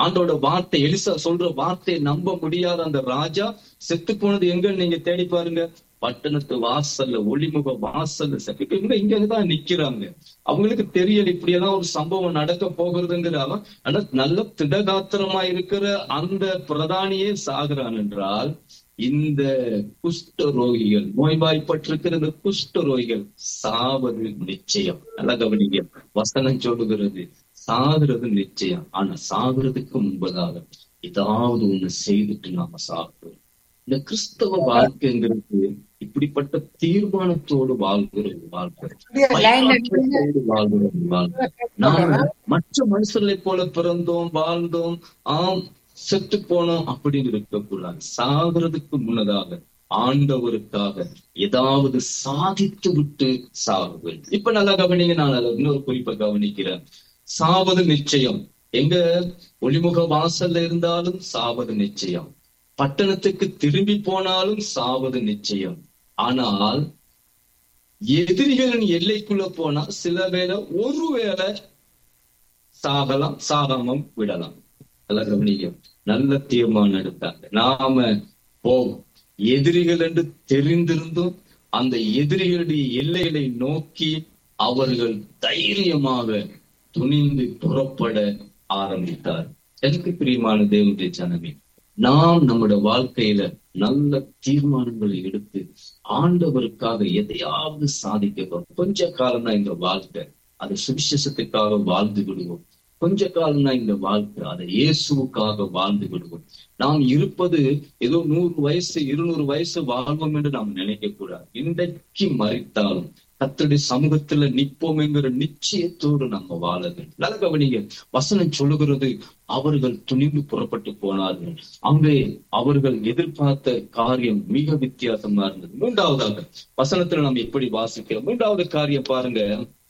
ஆண்டோட வார்த்தை எலிசா சொல்ற வார்த்தையை நம்ப முடியாத அந்த ராஜா செத்து போனது எங்கன்னு நீங்க தேடி பாருங்க பட்டணத்து வாசல்ல ஒளிமுக வாசல்ல செத்து இப்ப இவங்க இங்கதான் நிக்கிறாங்க அவங்களுக்கு தெரியல இப்படியெல்லாம் ஒரு சம்பவம் நடக்க போகிறதுங்கிற ஆனா நல்ல திடகாத்திரமா இருக்கிற அந்த பிரதானியே சாகுறான் என்றால் இந்த குஷ்ட ரோகிகள் நோய்வாய்ப்பட்டிருக்கிற இந்த குஷ்ட ரோகிகள் சாவது நிச்சயம் நல்ல கவனிங்க வசனம் சொல்லுகிறது சாகுறது நிச்சயம் ஆனா சாகுறதுக்கு முன்பதாக ஏதாவது ஒண்ணு செய்துட்டு நாம சாப்பிடுறோம் இந்த கிறிஸ்தவ வாழ்க்கைங்கிறது இப்படிப்பட்ட தீர்மானத்தோடு வாழ்கிற ஒரு வாழ்க்கை வைராக்கியத்தோடு வாழ்கிற ஒரு வாழ்க்கை நாம் மற்ற மனுஷர்களை போல பிறந்தோம் வாழ்ந்தோம் ஆம் செத்து போனோம் அப்படின்னு இருக்கக்கூடாது சாகிறதுக்கு முன்னதாக ஆண்டவருக்காக ஏதாவது சாதித்து விட்டு சாகுவேன் இப்ப நல்லா கவனிங்க நான் அதை இன்னொரு குறிப்பை கவனிக்கிறேன் சாவது நிச்சயம் எங்க ஒளிமுக வாசல்ல இருந்தாலும் சாவது நிச்சயம் பட்டணத்துக்கு திரும்பி போனாலும் சாவது நிச்சயம் ஆனால் எதிரிகளின் எல்லைக்குள்ள போனா சில வேளை ஒருவேளை சாகலாம் சாகாம விடலாம் எல்லாம் கவனிக்கும் நல்ல தீர்மானம் எடுத்தாங்க நாம போவோம் எதிரிகள் என்று தெரிந்திருந்தும் அந்த எதிரிகளுடைய எல்லைகளை நோக்கி அவர்கள் தைரியமாக துணிந்து புறப்பட ஆரம்பித்தார் எனக்கு பிரியமான தேவனுடைய ஜனமே நாம் நம்முடைய வாழ்க்கையில நல்ல தீர்மானங்களை எடுத்து ஆண்டவருக்காக எதையாவது சாதிக்க கொஞ்ச காலம் தான் இந்த வாழ்க்கை அது சுவிசேஷத்துக்காக வாழ்ந்து விடுவோம் கொஞ்ச காலம் தான் இந்த வாழ்க்கை அதை இயேசுவுக்காக வாழ்ந்து விடுவோம் நாம் இருப்பது ஏதோ நூறு வயசு இருநூறு வயசு வாழ்வோம் என்று நாம் நினைக்க கூடாது இன்றைக்கு மறித்தாலும் கத்தருடைய சமூகத்துல நிற்போம் என்கிற நிச்சயத்தோடு நம்ம வாழ வேண்டும் நல்ல கவனிங்க வசனம் சொல்லுகிறது அவர்கள் துணிந்து புறப்பட்டு போனார்கள் அங்கே அவர்கள் எதிர்பார்த்த காரியம் மிக வித்தியாசமா இருந்தது மூன்றாவதாக வசனத்துல நம்ம எப்படி வாசிக்கிறோம் மூன்றாவது காரியம் பாருங்க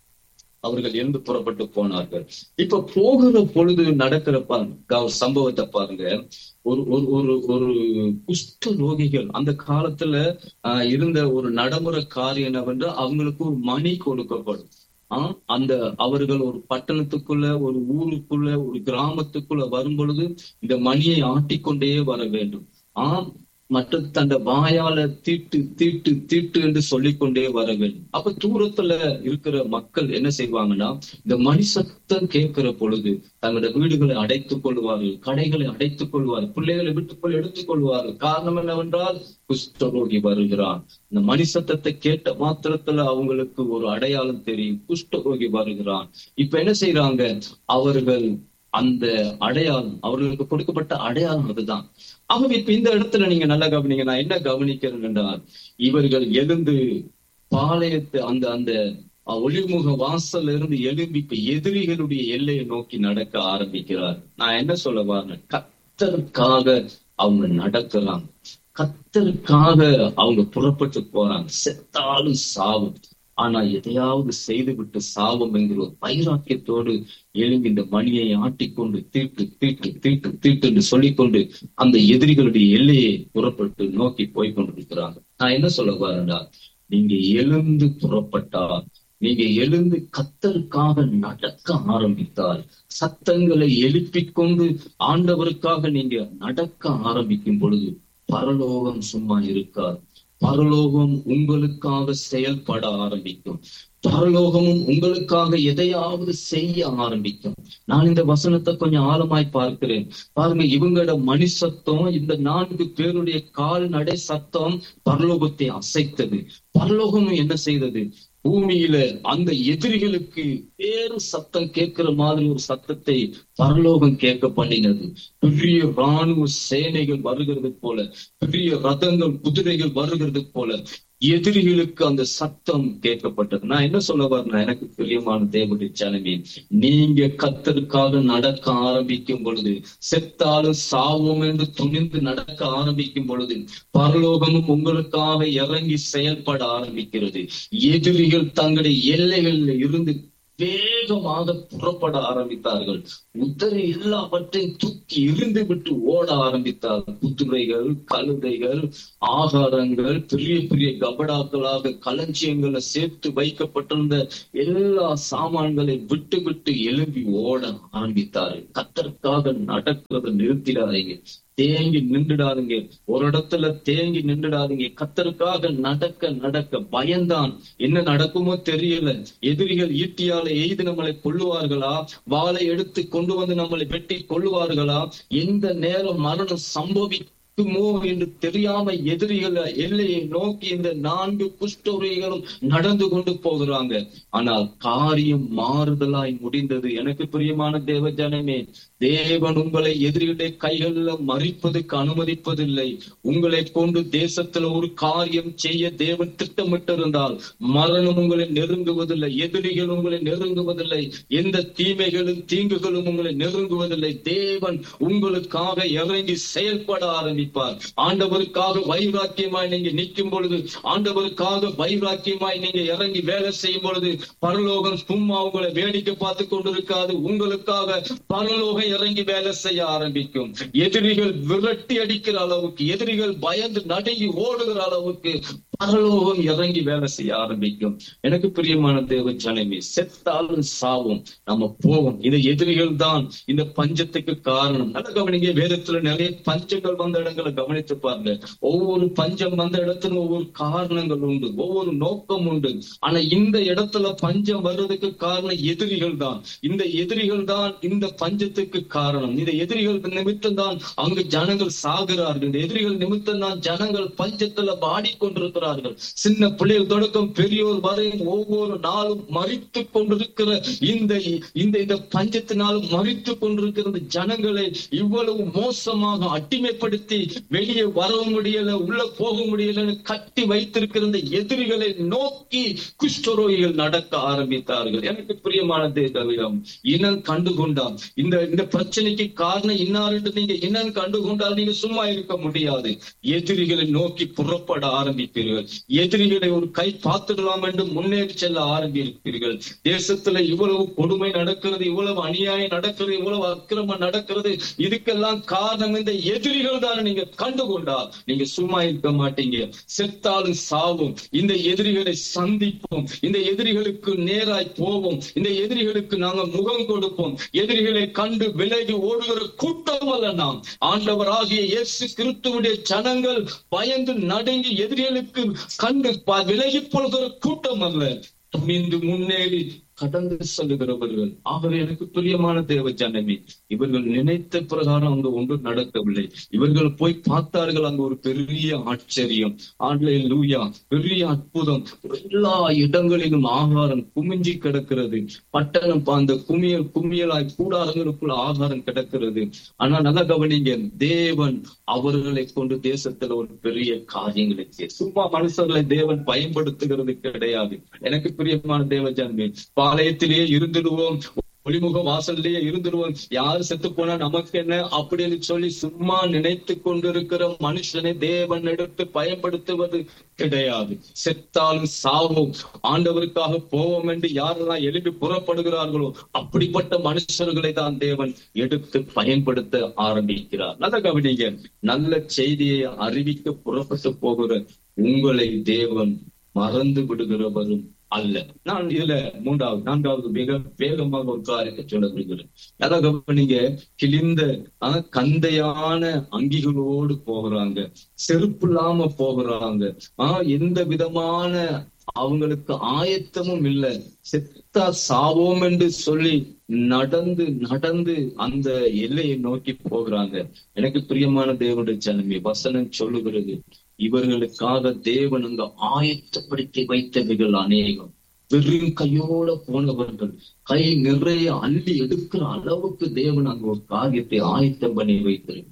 அவர்கள் எழுந்து புறப்பட்டு போனார்கள் இப்ப போகிற பொழுது நடக்கிற பாருங்க சம்பவத்தை பாருங்க ஒரு ஒரு ஒரு ஒரு குஷ்ட ரோகிகள் அந்த காலத்துல ஆஹ் இருந்த ஒரு நடைமுறை காரியம் என்னவென்றால் அவங்களுக்கு ஒரு மணி கொடுக்கப்படும் ஆஹ் அந்த அவர்கள் ஒரு பட்டணத்துக்குள்ள ஒரு ஊருக்குள்ள ஒரு கிராமத்துக்குள்ள வரும் பொழுது இந்த மணியை ஆட்டிக்கொண்டே வர வேண்டும் ஆஹ் மற்ற தந்த வாயால தீட்டு தீட்டு தீட்டு என்று சொல்லிக்கொண்டே வர வேண்டும் அப்ப தூரத்துல இருக்கிற மக்கள் என்ன செய்வாங்கன்னா இந்த மணி சத்தம் கேட்கிற பொழுது தங்களுடைய வீடுகளை அடைத்துக் கொள்வார்கள் கடைகளை அடைத்துக் கொள்வார்கள் பிள்ளைகளை விட்டுக்கொள் எடுத்துக் கொள்வார்கள் காரணம் என்னவென்றால் குஷ்டரோகி வருகிறான் இந்த மணி சத்தத்தை கேட்ட மாத்திரத்துல அவங்களுக்கு ஒரு அடையாளம் தெரியும் குஷ்டரோகி வருகிறான் இப்ப என்ன செய்யறாங்க அவர்கள் அந்த அடையாளம் அவர்களுக்கு கொடுக்கப்பட்ட அடையாளம் அதுதான் ஆகவே இப்ப இந்த இடத்துல நீங்க நல்லா கவனிங்க நான் என்ன கவனிக்கிறேன் என்றால் இவர்கள் எழுந்து பாளையத்து அந்த அந்த ஒளிமுக வாசல்ல இருந்து எழும்பி இப்ப எதிரிகளுடைய எல்லையை நோக்கி நடக்க ஆரம்பிக்கிறார் நான் என்ன சொல்ல வரேன் கத்தருக்காக அவங்க நடக்கிறாங்க கத்தருக்காக அவங்க புறப்பட்டு போறாங்க செத்தாலும் சாவும் ஆனா எதையாவது செய்துவிட்டு சாவம் என்கிற ஒரு வைராக்கியத்தோடு எழும்பி இந்த மணியை ஆட்டிக்கொண்டு தீட்டு தீட்டு தீட்டு தீட்டு என்று சொல்லிக்கொண்டு அந்த எதிரிகளுடைய எல்லையை புறப்பட்டு நோக்கி போய் கொண்டிருக்கிறாங்க நான் என்ன சொல்ல வரேன்டா நீங்க எழுந்து புறப்பட்டால் நீங்க எழுந்து கத்தருக்காக நடக்க ஆரம்பித்தால் சத்தங்களை எழுப்பிக் கொண்டு ஆண்டவருக்காக நீங்க நடக்க ஆரம்பிக்கும் பொழுது பரலோகம் சும்மா இருக்காது பரலோகம் உங்களுக்காக செயல்பட ஆரம்பிக்கும் பரலோகமும் உங்களுக்காக எதையாவது செய்ய ஆரம்பிக்கும் நான் இந்த வசனத்தை கொஞ்சம் ஆழமாய் பார்க்கிறேன் பாருங்க இவங்களோட மணி சத்தம் இந்த நான்கு பேருடைய கால்நடை சத்தம் பரலோகத்தை அசைத்தது பரலோகமும் என்ன செய்தது பூமியில அந்த எதிரிகளுக்கு வேறு சத்தம் கேட்கிற மாதிரி ஒரு சத்தத்தை பரலோகம் கேட்க பண்ணினது பெரிய ராணுவ சேனைகள் வருகிறது போல பெரிய ரதங்கள் குதிரைகள் வருகிறது போல எதிரிகளுக்கு அந்த சத்தம் கேட்கப்பட்டது நான் என்ன சொல்ல வரேன் எனக்கு பிரியமான தேவனுடைய ஜனமே நீங்க கத்தருக்காக நடக்க ஆரம்பிக்கும் பொழுது செத்தாலும் சாவோம் என்று துணிந்து நடக்க ஆரம்பிக்கும் பொழுது பரலோகமும் உங்களுக்காக இறங்கி செயல்பட ஆரம்பிக்கிறது எதிரிகள் தங்களுடைய எல்லைகளில் இருந்து வேகமாக புறப்பட ஆரம்பித்தார்கள் உதறி எல்லாவற்றையும் தூக்கி எறிந்து விட்டு ஓட ஆரம்பித்தார்கள் குதிரைகள் கழுதைகள் ஆகாரங்கள் பெரிய பெரிய கபடாக்களாக களஞ்சியங்களை சேர்த்து வைக்கப்பட்டிருந்த எல்லா சாமான்களை விட்டு விட்டு எழும்பி ஓட ஆரம்பித்தார்கள் கத்தற்காக நடக்கிறத நிறுத்திடாதீங்க தேங்கி நின்றுடாதீங்க ஒரு இடத்துல தேங்கி நின்றுடாதீங்க கத்தருக்காக நடக்க நடக்க பயந்தான் என்ன நடக்குமோ தெரியல எதிரிகள் ஈட்டியால எய்து நம்மளை கொள்ளுவார்களா வாளை எடுத்து கொண்டு வந்து நம்மளை வெட்டி கொள்ளுவார்களா எந்த நேரம் மரணம் சம்பவி இருக்குமோ என்று தெரியாம எதிரிகள் எல்லையை நோக்கி இந்த நான்கு குஷ்டோரிகளும் நடந்து கொண்டு போகிறாங்க ஆனால் காரியம் மாறுதலாய் முடிந்தது எனக்கு பிரியமான தேவ ஜனமே தேவன் உங்களை எதிரிகளுடைய கைகளில் மறிப்பதற்கு அனுமதிப்பதில்லை உங்களை கொண்டு தேசத்துல ஒரு காரியம் செய்ய தேவன் திட்டமிட்டிருந்தால் மரணம் உங்களை நெருங்குவதில்லை எதிரிகள் உங்களை நெருங்குவதில்லை எந்த தீமைகளும் தீங்குகளும் உங்களை நெருங்குவதில்லை தேவன் உங்களுக்காக இறங்கி செயல்பட ஆரம்பிப்பார் ஆண்டவருக்காக வைராக்கியமாய் நீங்க நிற்கும் பொழுது ஆண்டவருக்காக வைராக்கியமாய் நீங்க இறங்கி வேலை செய்யும் பொழுது பரலோகம் சும்மா உங்களை வேடிக்கை பார்த்து கொண்டிருக்காது உங்களுக்காக பரலோகம் இறங்கி வேலை செய்ய ஆரம்பிக்கும் எதிரிகள் விரட்டி அடிக்கிற அளவுக்கு எதிரிகள் பயந்து நடுங்கி ஓடுகிற அளவுக்கு பரலோகம் இறங்கி வேலை செய்ய ஆரம்பிக்கும் எனக்கு பிரியமான தேவ ஜனமே செத்தாலும் சாவும் நம்ம போவோம் இந்த எதிரிகள் தான் இந்த பஞ்சத்துக்கு காரணம் நல்ல கவனிங்க வேதத்துல நிறைய பஞ்சங்கள் வந்த இடங்களை கவனித்து பாருங்க ஒவ்வொரு பஞ்சம் வந்த இடத்துல ஒவ்வொரு காரணங்கள் உண்டு ஒவ்வொரு நோக்கம் உண்டு ஆனா இந்த இடத்துல பஞ்சம் வர்றதுக்கு காரணம் எதிரிகள் தான் இந்த எதிரிகள் தான் இந்த பஞ்சத்துக்கு காரணம் இந்த எதிரிகள் நிமித்தம் தான் அங்கு ஜனங்கள் சாகிறார்கள் இந்த எதிரிகள் நிமித்தம் தான் ஜனங்கள் பஞ்சத்துல பாடிக்கொண்டிருக்கிறார்கள் சின்ன பிள்ளைகள் தொடக்கம் பெரியோர் வரை ஒவ்வொரு நாளும் மறித்து கொண்டிருக்கிற இந்த இந்த இந்த பஞ்சத்தினாலும் மறித்து கொண்டிருக்கிற இந்த ஜனங்களை இவ்வளவு மோசமாக அடிமைப்படுத்தி வெளியே வரவும் முடியல உள்ள போக முடியலன்னு கட்டி வைத்திருக்கிற இந்த எதிரிகளை நோக்கி குஷ்டரோகிகள் நடக்க ஆரம்பித்தார்கள் எனக்கு பிரியமான தேவம் இனம் கண்டுகொண்டால் இந்த இந்த பிரச்சனைக்கு காரணம் இன்னாரு நீங்க இனம் கண்டுகொண்டால் நீங்க சும்மா இருக்க முடியாது எதிரிகளை நோக்கி புறப்பட ஆரம்பிப்பீர்கள் எதிரிகளை ஒரு கை பார்த்துடலாம் என்று முன்னேறி செல்ல ஆரம்பிப்பீர்கள் தேசத்துல இவ்வளவு கொடுமை நடக்கிறது இவ்வளவு அநியாயம் நடக்கிறது இவ்வளவு அக்கிரமம் நடக்கிறது இதுக்கெல்லாம் காரணம் இந்த எதிரிகள் தான் நீங்க கண்டுகொண்டால் நீங்க சும்மா இருக்க மாட்டீங்க செத்தாலும் சாவும் இந்த எதிரிகளை சந்திப்போம் இந்த எதிரிகளுக்கு நேராய் போவோம் இந்த எதிரிகளுக்கு நாங்க முகம் கொடுப்போம் எதிரிகளை கண்டு விலகி ஓடுகிற கூட்டம் அல்ல நாம் ஆண்டவராகிய இயேசு கிறிஸ்துவுடைய ஜனங்கள் பயந்து நடுங்கி எதிரிகளுக்கு கண்டு விலகி போகிற கூட்டம் அல்ல துணிந்து முன்னேறி கடந்து செல்லுகிறவர்கள் ஆகவே எனக்கு பிரியமான தேவ ஜனமே இவர்கள் நினைத்த பிரகாரம் அங்கு ஒன்றும் நடக்கவில்லை இவர்கள் போய் பார்த்தார்கள் அங்கு ஒரு பெரிய ஆச்சரியம் ஆண்லை லூயா பெரிய அற்புதம் எல்லா இடங்களிலும் ஆகாரம் குமிஞ்சி கிடக்கிறது பட்டணம் அந்த குமியல் குமியலாய் கூடாரங்களுக்குள்ள ஆகாரம் கிடக்கிறது ஆனா நல்லா கவனிங்க தேவன் அவர்களை கொண்டு தேசத்துல ஒரு பெரிய காரியங்களை செய்ய சும்மா மனுஷர்களை தேவன் பயன்படுத்துகிறது கிடையாது எனக்கு பிரியமான தேவ ஜனமே பாளையத்திலேயே இருந்துடுவோம் ஒளிமுக வாசல்லையே இருந்துடுவோம் யார் செத்து போனா நமக்கு என்ன அப்படின்னு சொல்லி சும்மா நினைத்து கொண்டிருக்கிற மனுஷனை தேவன் எடுத்து பயன்படுத்துவது கிடையாது செத்தாலும் சாவும் ஆண்டவருக்காக போவோம் என்று யாரெல்லாம் எழுப்பி புறப்படுகிறார்களோ அப்படிப்பட்ட மனுஷர்களை தான் தேவன் எடுத்து பயன்படுத்த ஆரம்பிக்கிறார் நல்ல கவனிங்க நல்ல செய்தியை அறிவிக்க புறப்பட்டு போகிற உங்களை தேவன் மறந்து விடுகிறவரும் அல்ல நான் இதுல மூன்றாவது நான்காவது மிக வேகமாக ஒரு காரியத்தை சொல்ல விரும்புகிறேன் அதாவது நீங்க கிழிந்த கந்தையான அங்கிகளோடு போகிறாங்க செருப்பு இல்லாம போகிறாங்க ஆஹ் எந்த விதமான அவங்களுக்கு ஆயத்தமும் இல்லை செத்தா சாவோம் என்று சொல்லி நடந்து நடந்து அந்த எல்லையை நோக்கி போகிறாங்க எனக்கு பிரியமான தேவனுடைய ஜனமே வசனம் சொல்லுகிறது இவர்களுக்காக தேவன் அங்க ஆயத்தப்படுத்தி வைத்தவைகள் அநேகம் வெறும் கையோட போனவர்கள் கை நிறைய அள்ளி எடுக்கிற அளவுக்கு தேவன் அங்க ஒரு காரியத்தை ஆயத்தம் பண்ணி வைத்திருக்கிறார்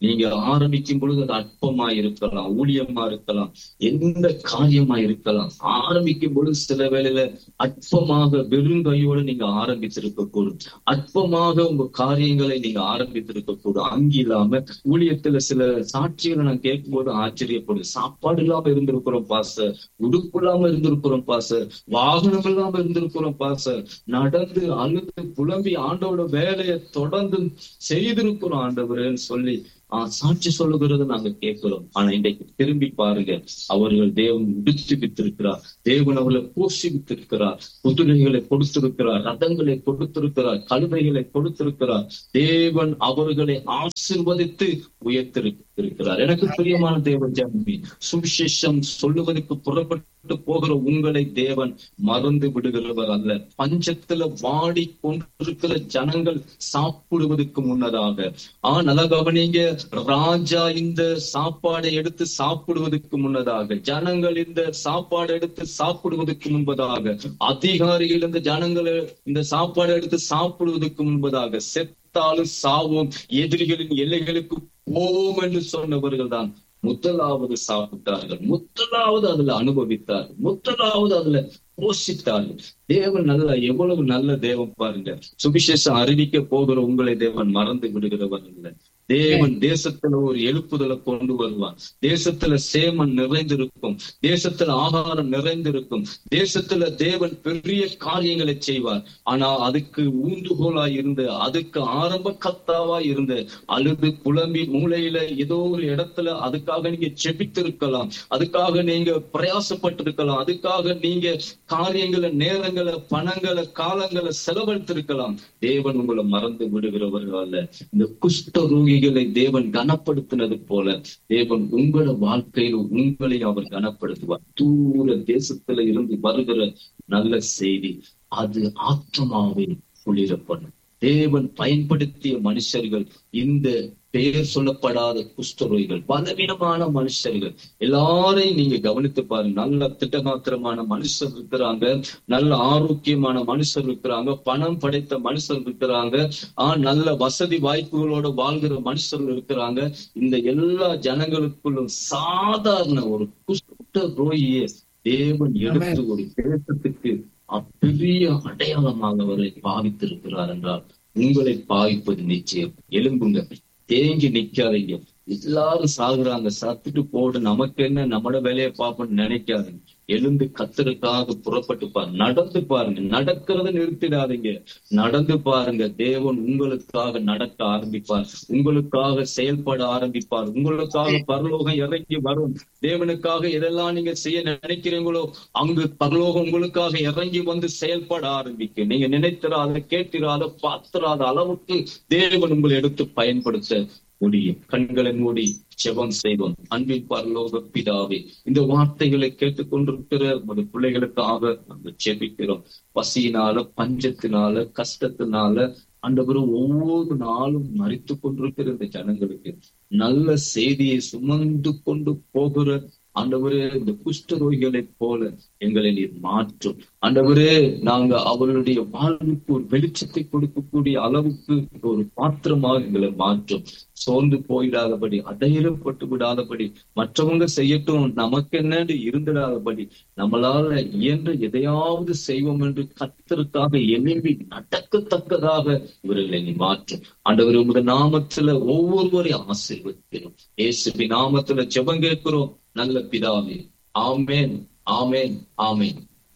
நீங்க ஆரம்பிக்கும் பொழுது அது அற்பமா இருக்கலாம் ஊழியமா இருக்கலாம் எந்த காரியமா இருக்கலாம் ஆரம்பிக்கும் பொழுது சில வேளையில அற்பமாக வெறும் கையோடு நீங்க ஆரம்பித்திருக்க கூடும் அற்பமாக உங்க காரியங்களை நீங்க ஆரம்பித்திருக்க கூடும் அங்க இல்லாம ஊழியத்துல சில சாட்சிகளை நான் கேட்கும் போது ஆச்சரியப்படும் சாப்பாடு இல்லாம இருந்திருக்கிறோம் பாச உடுப்பு இல்லாம இருந்திருக்கிறோம் பாச வாகனம் இல்லாம இருந்திருக்கிறோம் பாச நடந்து அழுது புலம்பி ஆண்டோட வேலையை தொடர்ந்து செய்திருக்கிறோம் ஆண்டவரேன்னு சொல்லி ஆஹ் சாட்சி சொல்லுகிறது நாங்க கேட்கிறோம் ஆனா இன்றைக்கு திரும்பி பாருங்க அவர்கள் தேவன் விடுவித்திருக்கிறார் தேவன் அவர்களை போஷித்திருக்கிறார் குதிரைகளை கொடுத்திருக்கிறார் ரதங்களை கொடுத்திருக்கிறார் கழுதைகளை கொடுத்திருக்கிறார் தேவன் அவர்களை ஆசிர்வதித்து உயர்த்திருக்கிறார் எனக்கு பிரியமான தேவன் ஜாமி சுவிசேஷம் சொல்லுவதற்கு புறப்பட்டு போகிற உங்களை தேவன் மறந்து விடுகிறவர் அல்ல பஞ்சத்துல வாடி கொண்டிருக்கிற ஜனங்கள் சாப்பிடுவதற்கு முன்னதாக ஆ நல்லா கவனிங்க ராஜா இந்த சாப்பாடை எடுத்து சாப்பிடுவதற்கு முன்னதாக ஜனங்கள் இந்த சாப்பாடை எடுத்து சாப்பிடுவதற்கு முன்பதாக அதிகாரிகள் இந்த ஜனங்களை இந்த சாப்பாடை எடுத்து சாப்பிடுவதற்கு முன்பதாக செத்தாலும் சாவோம் எதிரிகளின் எல்லைகளுக்கு போவோம் என்று சொன்னவர்கள் தான் முதலாவது சாப்பிட்டார்கள் முதலாவது அதுல அனுபவித்தார் முதலாவது அதுல போஷித்தார்கள் தேவன் நல்ல எவ்வளவு நல்ல தேவன் பாருங்க சுவிசேஷம் அறிவிக்க போகிற உங்களை தேவன் மறந்து விடுகிறவர் இல்லை தேவன் தேசத்துல ஒரு எழுப்புதலை கொண்டு வருவார் தேசத்துல சேமன் நிறைந்திருக்கும் தேசத்துல ஆகாரம் நிறைந்திருக்கும் தேசத்துல தேவன் பெரிய காரியங்களை செய்வார் ஆனா அதுக்கு ஊந்துகோலா இருந்து அதுக்கு ஆரம்ப கத்தாவா இருந்து அழுது புலம்பி மூளையில ஏதோ ஒரு இடத்துல அதுக்காக நீங்க செபித்திருக்கலாம் அதுக்காக நீங்க பிரயாசப்பட்டிருக்கலாம் அதுக்காக நீங்க காரியங்களை நேரங்களை பணங்களை காலங்களை செலவழித்திருக்கலாம் தேவன் உங்களை மறந்து விடுகிறவர்கள் அல்ல இந்த குஷ்ட ரோகிகளை தேவன் கனப்படுத்தினது போல தேவன் உங்களோட வாழ்க்கையில் உங்களை அவர் கனப்படுத்துவார் தூர தேசத்துல இருந்து வருகிற நல்ல செய்தி அது ஆத்மாவை குளிரப்படும் தேவன் பயன்படுத்திய மனுஷர்கள் இந்த பெயர் சொல்லப்படாத குஷ்டரோகிகள் பலவீனமான மனுஷர்கள் எல்லாரையும் நீங்க கவனித்து பாருங்க நல்ல திட்டமாத்திரமான மனுஷர் இருக்கிறாங்க நல்ல ஆரோக்கியமான மனுஷர் இருக்கிறாங்க பணம் படைத்த மனுஷர் இருக்கிறாங்க ஆஹ் நல்ல வசதி வாய்ப்புகளோட வாழ்கிற மனுஷர்கள் இருக்கிறாங்க இந்த எல்லா ஜனங்களுக்குள்ளும் சாதாரண ஒரு குஷ்ட ரோகியை தேவன் எடுத்து ஒரு தேசத்துக்கு பெரிய அடையாளமாக அவரை பாவித்திருக்கிறார் என்றால் உங்களை பாவிப்பது நிச்சயம் எலும்புங்க தேங்கி நிக்காதீங்க எல்லாரும் சாகுறாங்க சத்துட்டு போடு நமக்கு என்ன நம்மளோட வேலையை பார்ப்போம்னு நினைக்காதீங்க எழுந்து கத்தருக்காக புறப்பட்டு பாருங்க நடந்து பாருங்க நடக்கிறத நிறுத்திடாதீங்க நடந்து பாருங்க தேவன் உங்களுக்காக நடக்க ஆரம்பிப்பார் உங்களுக்காக செயல்பட ஆரம்பிப்பார் உங்களுக்காக பரலோகம் இறங்கி வரும் தேவனுக்காக எதெல்லாம் நீங்க செய்ய நினைக்கிறீங்களோ அங்கு பரலோகம் உங்களுக்காக இறங்கி வந்து செயல்பட ஆரம்பிக்கும் நீங்க நினைத்திராத கேட்டிராத பார்த்திராத அளவுக்கு தேவன் உங்களை எடுத்து பயன்படுத்த முடியும் கண்களை மூடி ஜெபம் செய்வோம் அன்பின் பரலோக பிதாவே இந்த வார்த்தைகளை கேட்டுக்கொண்டிருக்கிற ஒரு பிள்ளைகளுக்காக நம்ம ஜெபிக்கிறோம் பசியினால பஞ்சத்தினால கஷ்டத்தினால ஆண்டவரும் ஒவ்வொரு நாளும் மறித்து கொண்டிருக்கிற இந்த ஜனங்களுக்கு நல்ல செய்தியை சுமந்து கொண்டு போகிற ஆண்டவரே இந்த குஷ்டரோகிகளைப் போல எங்களை நீர் மாற்றும் ஆண்டவரே நாங்க அவர்களுடைய வாழ்வுக்கு ஒரு வெளிச்சத்தை கொடுக்கக்கூடிய அளவுக்கு ஒரு பாத்திரமாக எங்களை மாற்றும் சோர்ந்து போயிடாதபடி அதையிடப்பட்டு விடாதபடி மற்றவங்க செய்யட்டும் நமக்கு என்னன்னு இருந்திடாதபடி நம்மளால இயன்ற எதையாவது செய்வோம் என்று கத்தருக்காக எழும்பி நடக்கத்தக்கதாக இவர்களை நீ மாற்றும் ஆண்டவர் உமது நாமத்துல ஒவ்வொருவரையும் ஆசீர்வதிக்கிறோம் இயேசுபி நாமத்துல ஜெபம் கேட்கிறோம் நல்ல பிதாவே ஆமேன் ஆமேன் ஆமேன்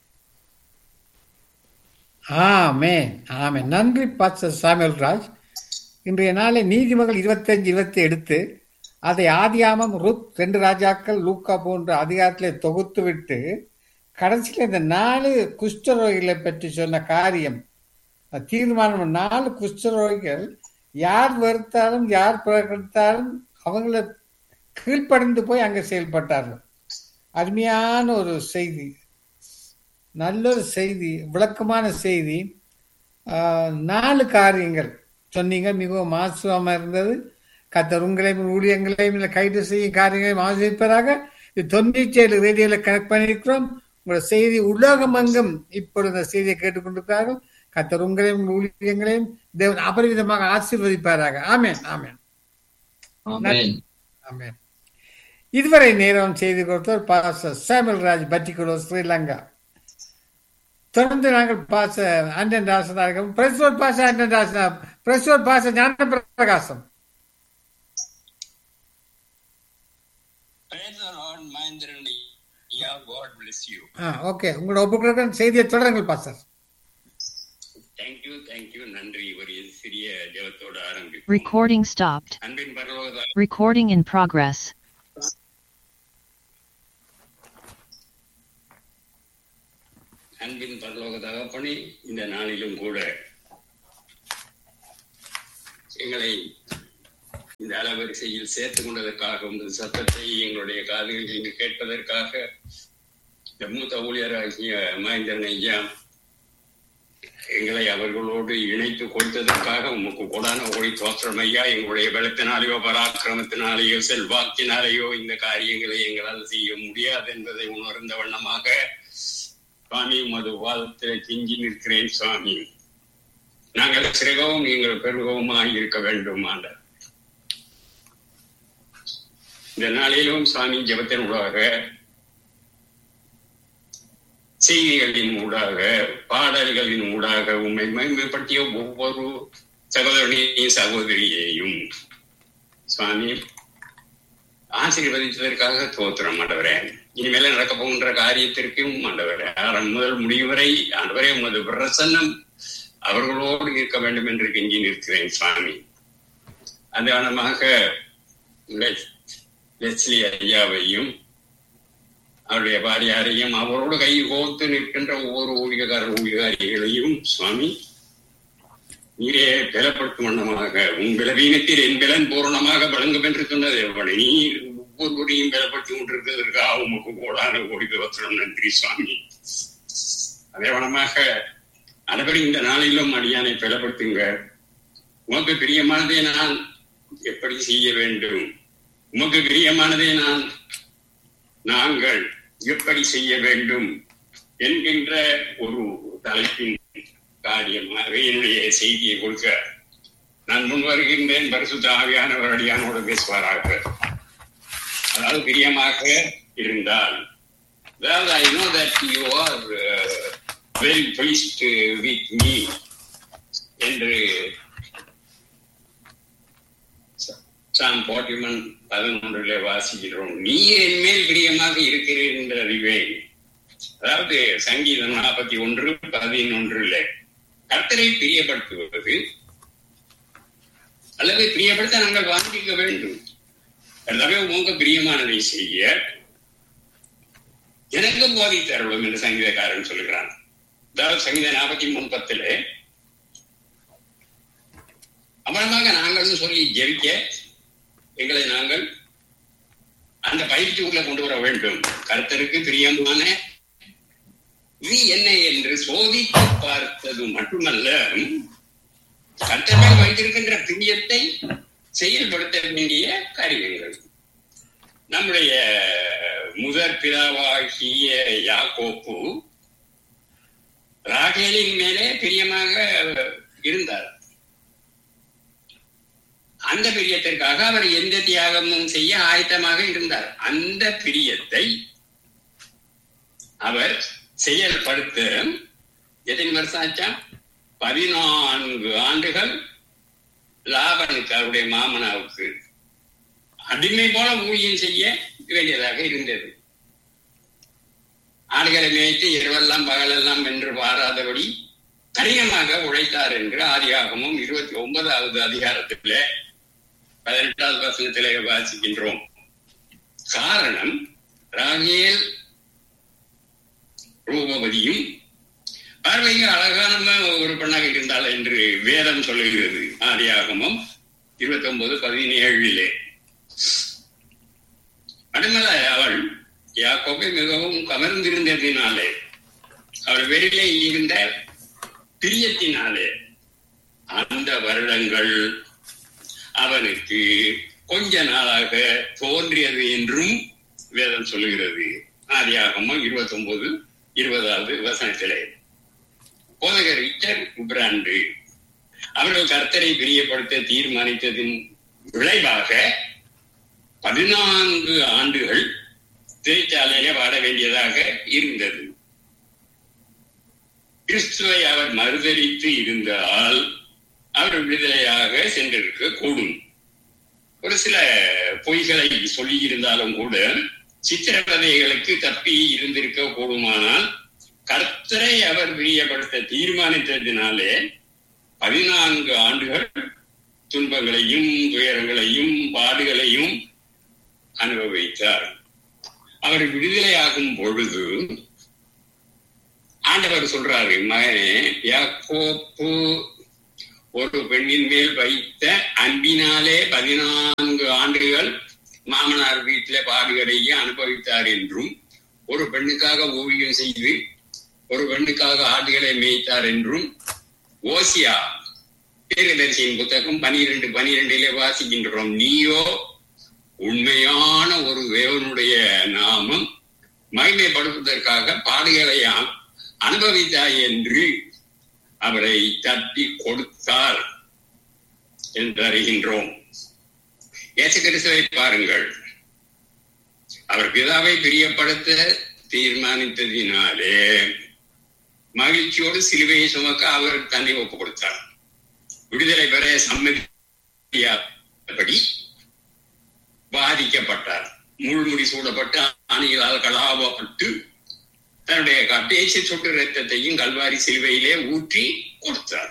ஆமேன் ஆமேன் நன்றி பாஸ்டர் சாமுவேல் ராஜ் இன்றைய நாளை நீதிமன்றம் இருபத்தஞ்சு இருபத்தி எடுத்து அதை ஆதியாமம் ருத் ரெண்டு ராஜாக்கள் லூக்கா போன்ற அதிகாரத்திலே தொகுத்து விட்டு கடைசியில் இந்த நாலு குஷ்டரோகிகளை பற்றி சொன்ன காரியம் தீர்மானம் நாலு குஷ்டரோகிகள் யார் வெறுத்தாலும் யார் புறக்கணித்தாலும் அவங்கள கீழ்ப்படைந்து போய் அங்கே செயல்பட்டார்கள் அருமையான ஒரு செய்தி நல்ல ஒரு செய்தி விளக்கமான செய்தி நாலு காரியங்கள் சொன்னீங்க மிகவும் மாசுவமா இருந்தது கத்தர் உங்களையும் ஊழியங்களையும் இல்லை கைது செய்யும் காரியங்களையும் ஆசிரிப்பதாக இது தொண்ணூற்றி ஏழு ரேடியோவில் கனெக்ட் பண்ணியிருக்கிறோம் உங்களோட செய்தி உலகம் அங்கும் இப்பொழுது இந்த செய்தியை கேட்டுக்கொண்டிருக்கிறார்கள் கத்தர் உங்களையும் ஊழியங்களையும் தேவன் அபரிவிதமாக ஆசீர்வதிப்பாராக ஆமேன் ஆமேன் ஆமென் ஆமென் இதுவரை நேரம் செய்து கொடுத்தவர் பாச சாமுel ராஜ் பட்டிக்குலோ ஸ்ரீலங்கா தொடர்ந்து நாங்கள் பாச அண்டன் ராசனார்கள் பிரசுவர் பாச அண்டன் ராசனா பிரசுவர் பாச ஞான பிரகாசம் Praise the Lord, Mahendran. Yeah, God bless you. ஆ ஓகே உங்களோட ஒப்புக்களுடன் செய்தியை தொடருங்கள் பாசர் Thank you, thank you. நன்றி ஒரு சிறிய ஜெபத்தோடு ஆரம்பி Recording stopped. அன்பின் பரலோக Recording in progress. அன்பின் பரலோக தகப்பனே இந்த நாளிலும் கூட எங்களை இந்த அளவரிசையில் சேர்த்துக் கொண்டதற்காக உங்கள் சத்தத்தை எங்களுடைய காதுகளில் கேட்பதற்காக இந்த மூத்த ஊழியராகிய மகேந்திரன் ஐயா எங்களை அவர்களோடு இணைத்து கொடுத்ததற்காக உமக்கு கொடான ஒளி தோற்றம் ஐயா எங்களுடைய பலத்தினாலேயோ பராக்கிரமத்தினாலேயோ செல்வாக்கினாலேயோ இந்த காரியங்களை எங்களால் செய்ய முடியாது என்பதை உணர்ந்த வண்ணமாக சுவாமி உமது வாதத்தில் கெஞ்சி நிற்கிறேன் சுவாமி நாங்கள் சிறகவும் நீங்கள் பெருகவுமாய் இருக்க வேண்டும் ஆண்டவர் இந்த நாளிலும் சுவாமி ஜெபத்தின் ஊடாக செய்திகளின் ஊடாக பாடல்களின் ஊடாக உண்மை மேம்படுத்திய ஒவ்வொரு சகோதரனையும் சகோதரியையும் சுவாமி ஆசீர்வதித்ததற்காக தோத்திரம் ஆண்டவரே இனிமேல நடக்க போகின்ற காரியத்திற்கும் ஆண்டவரே ஆரம்பம் முதல் முடிவு வரை ஆண்டவரே உமது பிரசன்னம் அவர்களோடு இருக்க வேண்டும் என்று கெஞ்சி நிற்கிறேன் சுவாமி அதனமாக லெஸ்லி ஐயாவையும் அவருடைய பாரியாரையும் அவரோடு கை கோர்த்து நிற்கின்ற ஒவ்வொரு ஊழியக்காரர் ஊழியக்காரிகளையும் சுவாமி நீரே பலப்படுத்தும் வண்ணமாக உன் பலவீனத்தில் என் பலன் பூரணமாக வழங்கும் என்று சொன்னது எவ்வளவு நீர் ஒவ்வொருவரையும் பலப்படுத்தி கொண்டிருக்கிறதற்காக உமக்கு கோடான கோடி வசனம் நன்றி சுவாமி அதே வனமாக அனைவரும் இந்த நாளிலும் அடியானை பலப்படுத்துங்க உமக்கு பிரியமானதை நான் எப்படி செய்ய வேண்டும் உமக்கு பிரியமானதை நான் நாங்கள் எப்படி செய்ய வேண்டும் என்கின்ற ஒரு தலைப்பின் காரியமாக என்னுடைய செய்தியை கொடுக்க நான் முன் வருகின்றேன் பரிசுத்த ஆவியானவர் அடியானோடு பேசுவாராக அதாவது பிரியமாக இருந்தால் அதாவது I know that you are very pleased with me என்று சாம் போட்டிமன் பதினொன்றிலே வாசிக்கிறோம் நீ என் மேல் பிரியமாக இருக்கிறீர் என்று அறிவேன் அதாவது சங்கீதம் நாற்பத்தி ஒன்று பதினொன்றுல கர்த்தரை பிரியப்படுத்துவது அல்லது பிரியப்படுத்த நாங்கள் வாங்கிக்க வேண்டும் எல்லாமே உங்க பிரியமானதை செய்ய எனக்கு போதித்து அருளும் என்று சங்கீதக்காரன் சொல்கிறான் அதாவது சங்கீத நாற்பத்தி மூணு பத்துல அவ்வளவாக நாங்கள் சொல்லி ஜெயிக்க எங்களை நாங்கள் அந்த பயிற்சிக்குள்ள கொண்டு வர வேண்டும் கர்த்தருக்கு பிரியமான இது என்ன என்று சோதித்து பார்த்தது மட்டுமல்ல கர்த்தர் மேல் வைத்திருக்கின்ற பிரியத்தை செயல்படுத்த வேண்டிய காரியங்கள் நம்முடைய முதற் பிதாவாகிய யாக்கோப்பு ராகேலின் மேலே பிரியமாக இருந்தார் அந்த பிரியத்திற்காக அவர் எந்த தியாகமும் செய்ய ஆயத்தமாக இருந்தார் அந்த பிரியத்தை அவர் செயல்படுத்த எத்தனை வருஷம் ஆச்சா பதினான்கு ஆண்டுகள் லாபனுக்கு அவருடைய மாமனாவுக்கு அடிமை போல ஊழியம் செய்ய வேண்டியதாக இருந்தது ஆடுகளை மேய்த்து இரவெல்லாம் பகலெல்லாம் வென்று பாராதபடி கடினமாக உழைத்தார் என்று ஆதியாகமும் இருபத்தி ஒன்பதாவது அதிகாரத்திலே பதினெட்டாவது வசனத்திலே வாசிக்கின்றோம் காரணம் ராகேல் ரூபவதியும் பார்வைக்கு அழகான ஒரு பெண்ணாக இருந்தாள் என்று வேதம் சொல்லுகிறது ஆதியாகமும் இருபத்தி ஒன்பது பதினேழிலே அதுமல்ல அவள் யாக்கோபை மிகவும் கவர்ந்திருந்ததினாலே அவள் வெளியிலே இருந்த பிரியத்தினாலே அந்த வருடங்கள் அவனுக்கு கொஞ்ச நாளாக தோன்றியது என்றும் வேதம் சொல்லுகிறது ஆதியாகமும் இருபத்தி ஒன்பது இருபதாவது வசனத்திலே போதகர் ரிச்சர் குப்ராண்டு அவர்கள் கர்த்தரை பிரியப்படுத்த தீர்மானித்ததின் விளைவாக பதினான்கு ஆண்டுகள் சிறைச்சாலையிலே வாட வேண்டியதாக இருந்தது கிறிஸ்துவை அவர் மறுதளித்து இருந்தால் அவர் விடுதலையாக சென்றிருக்க கூடும் ஒரு சில பொய்களை சொல்லி இருந்தாலும் கூட சித்திரவதைகளுக்கு தப்பி இருந்திருக்க கூடுமானால் கர்த்தரை அவர் பிரியப்படுத்த தீர்மானித்ததினாலே பதினான்கு ஆண்டுகள் துன்பங்களையும் துயரங்களையும் பாடுகளையும் அனுபவித்தார் அவர் விடுதலையாகும் பொழுது ஆண்டவர் சொல்றாரு மகனே யாக்கோப்பு ஒரு பெண்ணின் மேல் வைத்த அன்பினாலே பதினான்கு ஆண்டுகள் மாமனார் வீட்டில பாடுகளையே அனுபவித்தார் என்றும் ஒரு பெண்ணுக்காக ஓவியம் செய்து ஒரு பெண்ணுக்காக ஆடுகளை மேய்த்தார் என்றும் ஓசியா தீர்க்கதரிசியின் புத்தகம் பனிரெண்டு பனிரெண்டிலே வாசிக்கின்றோம் நீயோ உண்மையான ஒரு தேவனுடைய நாமம் மகிமைப்படுவதற்காக பாடுகளை அ- அனுபவித்தாய் என்று அவரை தட்டி கொடுத்தார் என்று அறிகின்றோம் இயேசு கிறிஸ்துவை பாருங்கள் அவர் பிதாவை பிரியப்படுத்த தீர்மானித்ததினாலே மகிழ்ச்சியோடு சிலுவையை சுமக்க அவர் தன்னை ஒப்பு கொடுத்தார் விடுதலை பெற சம்மதியாதபடி பாதிக்கப்பட்டார் முள்முடி சூடப்பட்டு ஆணிகளால் கலாபப்பட்டு தன்னுடைய கடைசி சொட்டு ரத்தத்தையும் கல்வாரி சிலுவையிலே ஊற்றி கொடுத்தார்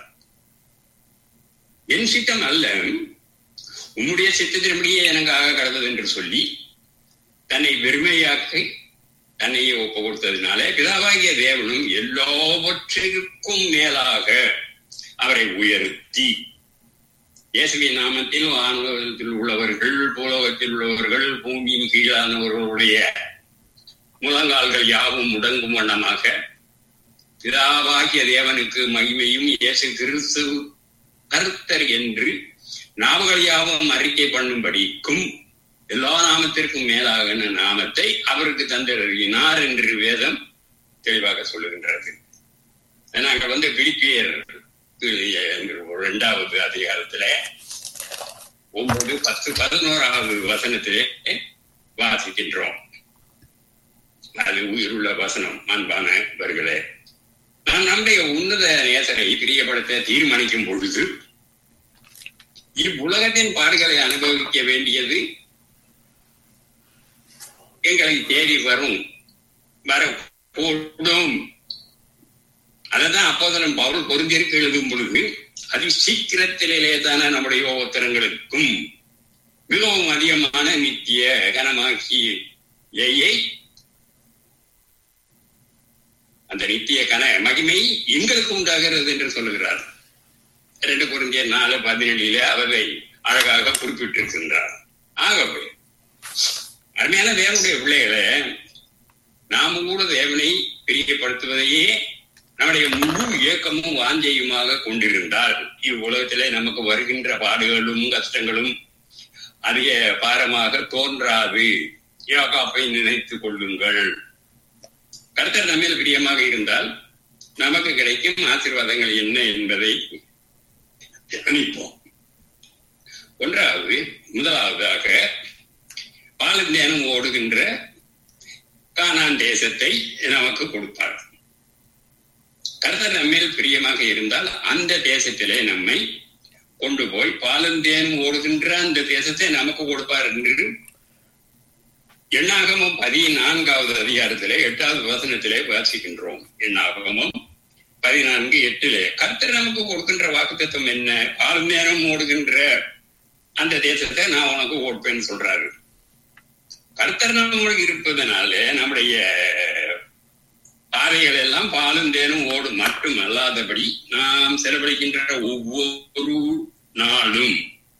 என் சித்தம் அல்ல உம்முடைய சித்தத்தின்படியே எனக்காக கடந்தது என்று சொல்லி தன்னை வெறுமையாக்கி தன்னையே ஒப்பு கொடுத்ததினால பிதாவாகிய தேவனும் எல்லாவற்றிற்கும் மேலாக அவரை உயர்த்தி இயேசுவின் நாமத்தில் வானகத்தில் உள்ளவர்கள் பூலோகத்தில் உள்ளவர்கள் பூமியின் கீழானவர்களுடைய முழங்கால்கள் யாவும் முடங்கும் வண்ணமாக பிதாவாகிய தேவனுக்கு மகிமையும் இயேசு கிறிஸ்து கர்த்தர் என்று நாவுகள் யாவும் அறிக்கை பண்ணும்படிக்கும் எல்லா நாமத்திற்கும் மேலாக நாமத்தை அவருக்கு தந்திருக்கிறார் என்று வேதம் தெளிவாக சொல்லுகின்றது நாங்கள் வந்து பிலிப்பியர் இரண்டாவது அதிகாரத்தில ஒன்பது பத்து பதினோராவது வசனத்திலே வாசிக்கின்றோம் அது உயிருள்ள வசனம் அன்பானவர்களே நான் நம்முடைய உன்னத நேசரை பிரியப்படுத்த தீர்மானிக்கும் பொழுது இவ்வுலகத்தின் பாடுகளை அனுபவிக்க வேண்டியது எங்களை தேடி வரும் வரக்கூடும் அததான் அப்போதனம் பவுல் பொருந்திருக்கு எழுதும் பொழுது அது சீக்கிரத்திலே தானே நம்முடைய உத்தரங்களுக்கும் மிகவும் அதிகமான நித்திய கனமாக்கிய ஏயை அந்த நித்திய கன மகிமை எங்களுக்கு உண்டாகிறது என்று சொல்லுகிறார் இரண்டு குருந்திய நாலு பதினேழிலே அவரை அழகாக குறிப்பிட்டிருக்கின்றார் ஆகவே அருமையான தேவனுடைய பிள்ளைகளை நாம கூட தேவனை பிரியப்படுத்துவதையே நம்முடைய முழு இயக்கமும் வாஞ்சையுமாக கொண்டிருந்தால் இவ்வுலகத்திலே நமக்கு வருகின்ற பாடுகளும் கஷ்டங்களும் அதிக பாரமாக தோன்றாது யோகாப்பை நினைத்துக் கொள்ளுங்கள் கர்த்தர் நம்மில் பிரியமாக இருந்தால் நமக்கு கிடைக்கும் ஆசீர்வாதங்கள் என்ன என்பதை தியானிப்போம் ஒன்றாவது முதலாவதாக பாலந்தேனம் ஓடுகின்ற கானான் தேசத்தை நமக்கு கொடுப்பார் கர்த்தர் நம்மில் பிரியமாக இருந்தால் அந்த தேசத்திலே நம்மை கொண்டு போய் பாலந்தேனும் ஓடுகின்ற அந்த தேசத்தை நமக்கு கொடுப்பார் என்று எண்ணாகமும் பதினான்காவது அதிகாரத்திலே எட்டாவது வசனத்திலே வாசிக்கின்றோம் எண்ணாகமும் பதினான்கு எட்டிலே கர்த்தர் நமக்கு கொடுக்கின்ற வாக்குத்தத்தம் என்ன பால் நேரம் ஓடுகின்ற அந்த தேசத்தை நான் உனக்கு ஓட்பேன்னு சொல்றாரு கர்த்தர் நம்மளுக்கு இருப்பதனாலே நம்முடைய பாதைகள் எல்லாம் பாலும் தேனும் ஓடும் மட்டும் அல்லாதபடி நாம் செலவழிக்கின்ற ஒவ்வொரு நாளும்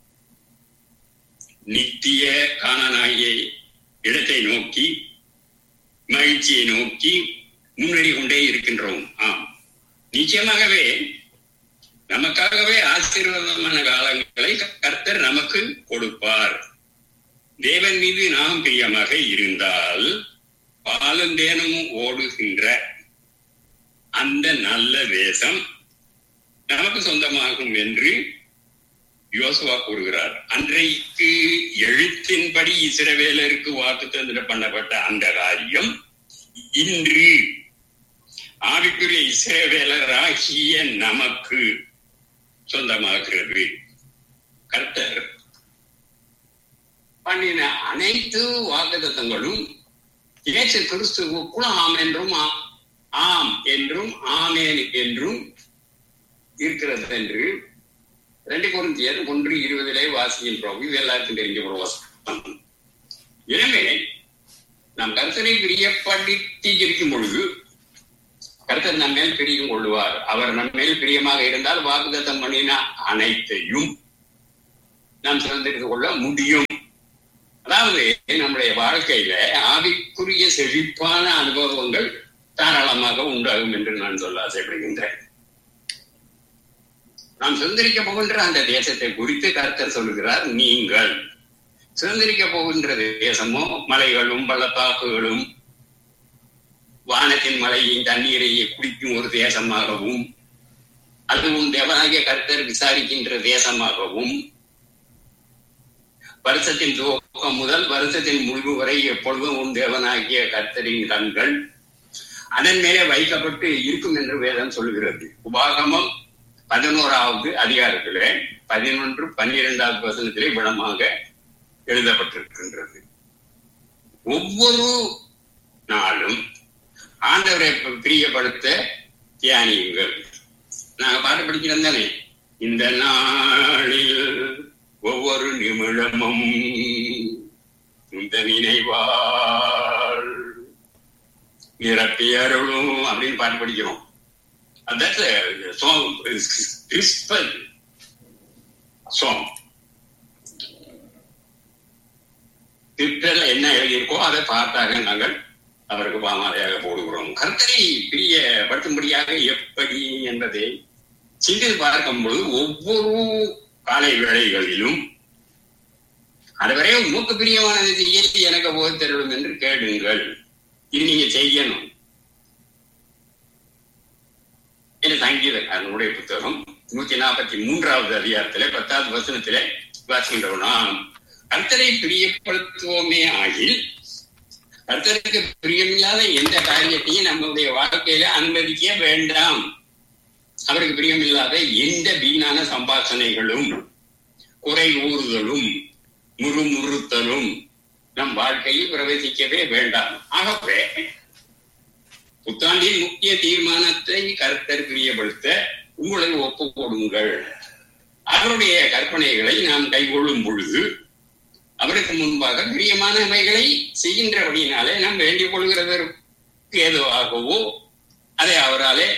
நித்திய காணனாகிய இடத்தை நோக்கி மகிழ்ச்சியை நோக்கி முன்னேறி கொண்டே இருக்கின்றோம் ஆம் நிச்சயமாகவே நமக்காகவே ஆசீர்வாதமான காலங்களை கர்த்தர் நமக்கு கொடுப்பார் தேவன் மீது நாம் பிரியமாக இருந்தால் பாலந்தேனும் ஓடுகின்ற அந்த நல்ல தேசம் நமக்கு சொந்தமாகும் என்று யோசுவா கூறுகிறார் அன்றைக்கு எழுத்த எழுத்தின்படி இஸ்ரவேலருக்கு வாக்கு தந்திரம் பண்ணப்பட்ட அந்த காரியம் இன்று ஆவிக்குரிய இஸ்ரவேலராகிய நமக்கு சொந்தமாகிறது கர்த்தர் பண்ணின அனைத்து வாக்குத்தத்தங்களும் இயேசு கிறிஸ்துவுக்குள் ஆம் என்றும் ஆ- ஆம் என்றும் ஆமேன் என்றும் இருக்கிறது என்று ரெண்டு குருந்தியர் ஒன்று இருபதிலே வாசிக்கின்றோம் இது எல்லாருக்கும் தெரிஞ்ச ஒரு வசனம் எனவே நாம் கர்த்தரை பிரியப்படுத்தி இருக்கும் பொழுது கர்த்தர் நம்ம மேல் பிரியம் கொள்வார் அவர் நம்ம மேல் பிரியமாக இருந்தால் வாக்குத்தத்தம் பண்ணின அனைத்தையும் நாம் சுதந்திரித்துக் கொள்ள முடியும் அதாவது நம்முடைய வாழ்க்கையில ஆவிக்குரிய செழிப்பான அனுபவங்கள் தாராளமாக உண்டாகும் என்று நான் சொல்ல ஆசைப்படுகின்றேன் நாம் சுதந்திரிக்க போகின்ற அந்த தேசத்தை குறித்து கர்த்தர் சொல்லுகிறார் நீங்கள் சுதந்திரிக்க போகின்ற தேசமோ மலைகளும் பள்ளத்தாக்குகளும் வானத்தின் மலையின் தண்ணீரை குடிக்கும் ஒரு தேசமாகவும் அதுவும் தேவனாகிய கர்த்தர் விசாரிக்கின்ற தேசமாகவும் வருஷத்தின் துவக்கம் முதல் வருஷத்தின் முடிவு வரை எப்பொழுதும் உன் தேவனாகிய கர்த்தரின் கண்கள் அதன் மேலே வைக்கப்பட்டு இருக்கும் என்று வேதம் சொல்கிறது உபாகமம் பதினோராவது அதிகாரத்திலே பதினொன்று பன்னிரெண்டாவது வசனத்திலே விளமாக எழுதப்பட்டிருக்கின்றது ஒவ்வொரு நாளும் ஆண்டவரை பிரியப்படுத்த தியானியுங்கள் நாங்க பாட்டு படிக்கிறோம் தானே இந்த நாளில் ஒவ்வொரு நிமிடமும் இந்த நினைவாள் நிரப்பி அருளும் அப்படின்னு பாட்டு படிக்கிறோம் that's a song கிறிஸ்பல் song திட்டல என்ன எழுதியிருக்கோ அதை பார்த்தாக நாங்கள் அவருக்கு பாமாலையாக போடுகிறோம் கர்த்தரை பிரியப்படுத்தும்படியாக எப்படி என்பதை சிந்தித்து பார்க்கும் பொழுது ஒவ்வொரு காலை வேளைகளிலும் அதுவரை உமக்கு பிரியமானதை செய்ய எனக்கு போய் தருளும் என்று கேளுங்கள் இது நீங்க செய்யணும் இது சங்கீதக்காரனுடைய புத்தகம் நூத்தி நாற்பத்தி மூன்றாவது அதிகாரத்திலே பத்தாவது வசனத்திலே வாசிக்கின்றோம் நாம் கர்த்தரை பிரியப்படுத்துவோமே ஆகில் கர்த்தருக்கு பிரியமில்லாத எந்த காரியத்தையும் நம்முடைய வாழ்க்கையில அனுமதிக்க வேண்டாம் அவருக்கு பிரியமில்லாத எந்த வீணான சம்பாஷணைகளும் குறை ஊறுதலும் முறுமுறுத்தலும் நம் வாழ்க்கையில் பிரவேசிக்கவே வேண்டாம் ஆகவே புத்தாண்டின் முக்கிய தீர்மானத்தை கர்த்தர் பிரியப்படுத்த உங்களை ஒப்புக் கொடுங்கள் அவருடைய கற்பனைகளை நாம் கைகொள்ளும் பொழுது அவருக்கு முன்பாக பிரியமானவைகளை செய்கின்றபடியினாலே நாம் வேண்டிக் கொள்கிறதற்கு ஏதுவாகவோ அதை அவராலே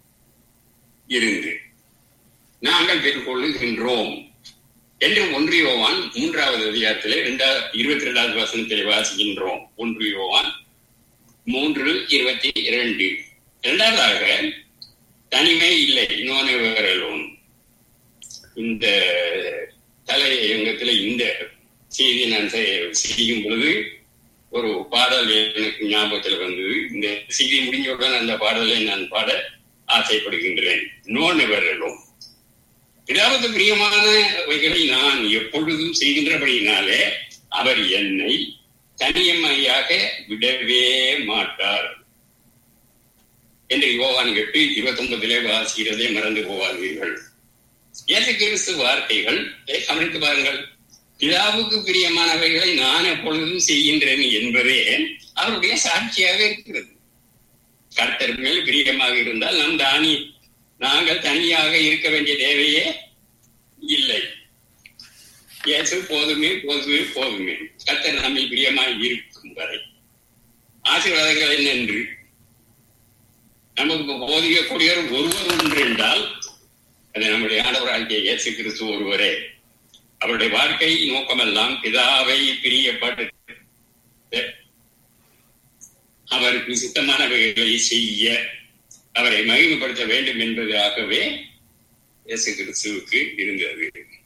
இருந்து நாங்கள் பெற்றுக்கொள்ளுகின்றோம் என்று ஒன்றியோவான் மூன்றாவது அதிகாரத்திலே இரண்டாவது இருபத்தி இரண்டாவது வசனத்திலே வாசிக்கின்றோம் ஒன்றியோவான் மூன்று இருபத்தி இரண்டு இரண்டாவதாக தனிமை இல்லை இன்னொன்று வேறலோன் இந்த தலையங்கத்துல இந்த செய்தி நான் செ- செய்யும் பொழுது ஒரு பாடல் எனக்கு ஞாபகத்தில் வந்தது இந்த செய்தி முடிஞ்சவுடன் அந்த பாடலை நான் பாட ஆசைப்படுகின்றேன் நோன் வரலும் இதாவது பிரியமானவைகளை நான் எப்பொழுதும் செய்கின்றபடியினாலே அவர் என்னை தனியமையாக விடவே மாட்டார் என்று யோகான் எட்டு இருபத்தி ஒன்பதிலே வாசிக்கிறதை மறந்து போவாதீர்கள் இயேசு கிறிஸ்து வார்த்தைகள் இதை கவனித்து பாருங்கள் பிதாவுக்கு பிரியமானவைகளை நான் எப்பொழுதும் செய்கின்றேன் என்பதே அவருடைய சாட்சியாக இருக்கிறது கர்த்தர் மேல் பிரியமாக இருந்தால் நம் தானி நாங்கள் தனியாக இருக்க வேண்டிய தேவையே இல்லை இயேசு போதுமே போதுமே போதுமே கர்த்தர் நம்மை பிரியமாய் இருக்கும் வரை ஆசீர்வாதங்கள் என்னென்று நமக்கு போதிக்கக்கூடியவர் ஒருவர் ஒன்று என்றால் அது நம்முடைய ஆண்டவராகிய இயேசு கிறிஸ்து ஒருவரே அவருடைய வாழ்க்கை நோக்கமெல்லாம் பிதாவை பிரியப்பட்டு அவருக்கு சுத்தமானவைகளை செய்ய அவரை மகிமைப்படுத்த வேண்டும் என்பதாகவே இயேசு கிறிஸ்துவுக்கு இருந்தது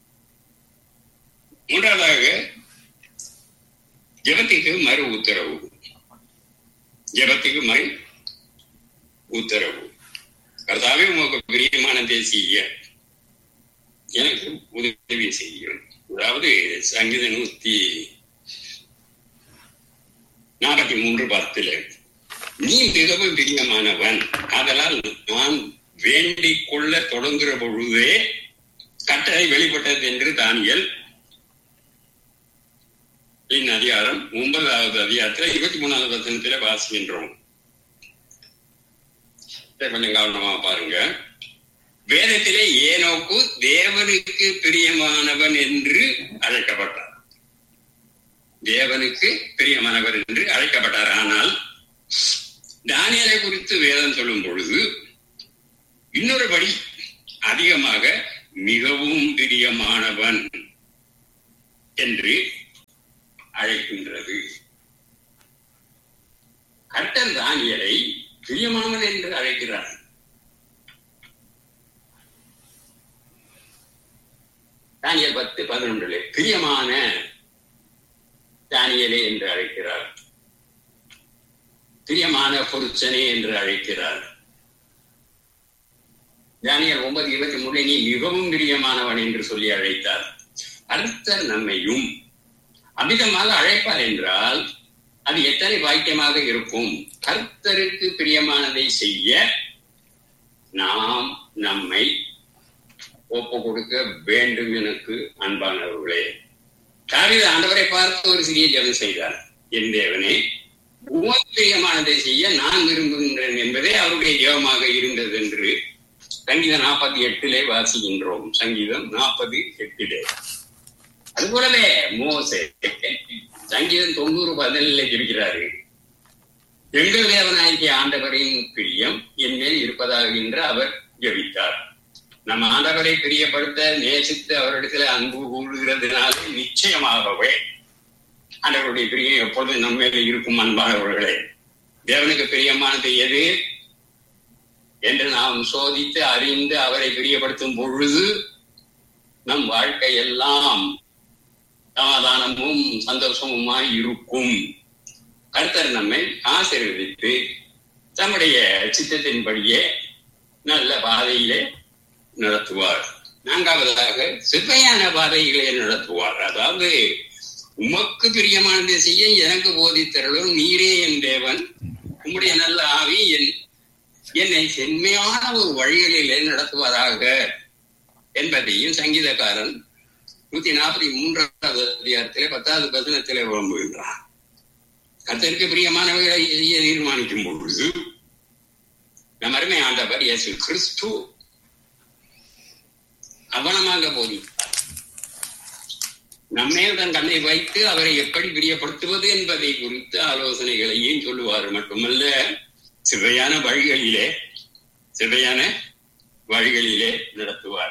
மூன்றாவதாக ஜெபத்துக்கு மறு உத்தரவு ஜெபத்துக்கு மறு உத்தரவு கர்த்தாவே உமக்கு பிரியமானதை செய்ய எனக்கு உதவி செய்யும் அதாவது சங்கீத நூத்தி நாற்பத்தி மூன்று பத்துல நீ மிகவும் பிரியமானவன் அதனால் நான் வேண்டிக் கொள்ள தொடங்குற பொழுதே கட்டளை வெளிப்பட்டது என்று தானியல் இன் அதிகாரம் ஒன்பதாவது அதிகாரத்துல இருபத்தி மூணாவது வசனத்துல வாசிக்கின்றோம் இதை கொஞ்சம் கவனமா பாருங்க வேதத்திலே ஏனோக்கு தேவனுக்கு பிரியமானவன் என்று அழைக்கப்பட்டார் தேவனுக்கு பிரியமானவர் என்று அழைக்கப்பட்டார் ஆனால் தானியலை குறித்து வேதம் சொல்லும் பொழுது இன்னொரு படி அதிகமாக மிகவும் பிரியமானவன் என்று அழைக்கின்றது கர்த்தர் தானியலை பிரியமானவன் என்று அழைக்கிறார் தானியல் பத்து பதினொன்றிலே பிரியமான தானியலே என்று அழைக்கிறார் பிரியமான பொருச்சனே என்று அழைக்கிறார் தானியல் ஒன்பது இருபத்தி மூணு நீ மிகவும் பிரியமானவன் என்று சொல்லி அழைத்தார் கர்த்தர் நம்மையும் அமிதமாக அழைப்பார் என்றால் அது எத்தனை பாக்கியமாக இருக்கும் கர்த்தருக்கு பிரியமானதை செய்ய நாம் நம்மை ஒப்பு கொடுக்க வேண்டும் எனக்கு அன்பானவர்களே தாவீது ஆண்டவரை பார்த்து ஒரு சிறிய ஜெபம் செய்தார் என் தேவனே உமக்கு பிரியமானதை செய்ய நான் விரும்புகின்றேன் என்பதே அவருடைய ஜெபமாக இருந்தது என்று சங்கீதம் நாற்பத்தி எட்டிலே வாசிக்கின்றோம் சங்கீதம் நாற்பது எட்டிலே அதுபோலவே மோசே சங்கீதம் தொண்ணூறு பதினிலே ஜெபிக்கிறாரு எங்கள் தேவனாகிய ஆண்டவரின் பிரியம் என் மேல் இருப்பதாக என்று அவர் ஜெபித்தார் நம்ம ஆண்டவரை பிரியப்படுத்த நேசித்து அவரிடத்துல அன்பு கூடுகிறதுனாலே நிச்சயமாகவே ஆண்டவருடைய பிரியம் எப்பொழுதும் நம்ம மேல இருக்கும் அன்பானவர்களே தேவனுக்கு பிரியமானது எது என்று நாம் சோதித்து அறிந்து அவரை பிரியப்படுத்தும் பொழுது நம் வாழ்க்கை எல்லாம் சமாதானமும் சந்தோஷமுமாய் இருக்கும் கர்த்தர் நம்மை ஆசீர்வதித்து தம்முடைய சித்தத்தின்படியே நல்ல பாதையிலே நடத்துவார் நான்காவதாக சிறுமையான பாதைகளை நடத்துவார் அதாவது உமக்கு பிரியமானதை செய்ய எனக்கு போதித்தரலும் நீரே என் தேவன் உம்முடைய நல்ல ஆவி என் என்னை செம்மையான ஒரு வழிகளிலே நடத்துவதாக என்பதையும் சங்கீதக்காரன் நூத்தி நாற்பத்தி மூன்றாவது அதிகாரத்திலே பத்தாவது வசனத்திலே விளம்புகின்றான் கர்த்தருக்கு பிரியமானவர்களை செய்ய தீர்மானிக்கும் பொழுது நம் அருமை ஆண்டவர் இயேசு கிறிஸ்து கவனமாக போதித்தார் நம்மேல் தன் கண்ணை வைத்து அவரை எப்படி பிரியப்படுத்துவது என்பதை குறித்து ஆலோசனைகளையும் சொல்லுவார் மட்டுமல்ல சிவையான வழிகளிலே சிவையான வழிகளிலே நடத்துவார்